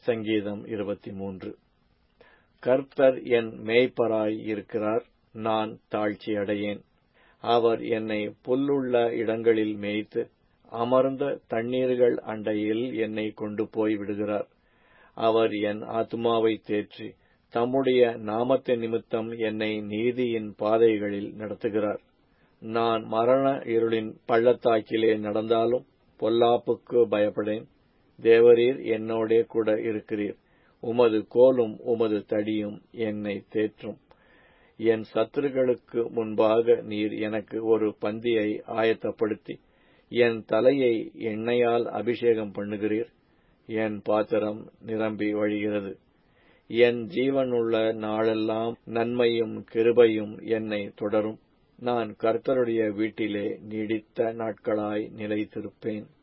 சங்கீதம் இருபத்தி மூன்று கர்த்தர் என் மேய்ப்பராய் இருக்கிறார் நான் தாழ்ச்சி அடையேன் அவர் என்னை புல்லுள்ள இடங்களில் மேய்த்து அமர்ந்த தண்ணீர்கள் அண்டையில் என்னை கொண்டு போய் விடுகிறார் அவர் என் ஆத்மாவை தேற்றி தம்முடைய நாமத்து நிமித்தம் என்னை நீதியின் பாதைகளில் நடத்துகிறார் நான் மரண இருளின் பள்ளத்தாக்கிலே நடந்தாலும் பொல்லாப்புக்கு பயப்படேன் தேவரீர் என்னோடே கூட இருக்கிறீர் உமது கோலும் உமது தடியும் என்னை தேற்றும் என் சத்துருக்களுக்கு முன்பாக நீர் எனக்கு ஒரு பந்தியை ஆயத்தப்படுத்தி என் தலையை எண்ணெயால் அபிஷேகம் பண்ணுகிறீர் என் பாத்திரம் நிரம்பி வழிகிறது என் ஜீவனுள்ள நாளெல்லாம் நன்மையும் கிருபையும் என்னை தொடரும் நான் கர்த்தருடைய வீட்டிலே நீடித்த நாட்களாய் நிலைத்திருப்பேன்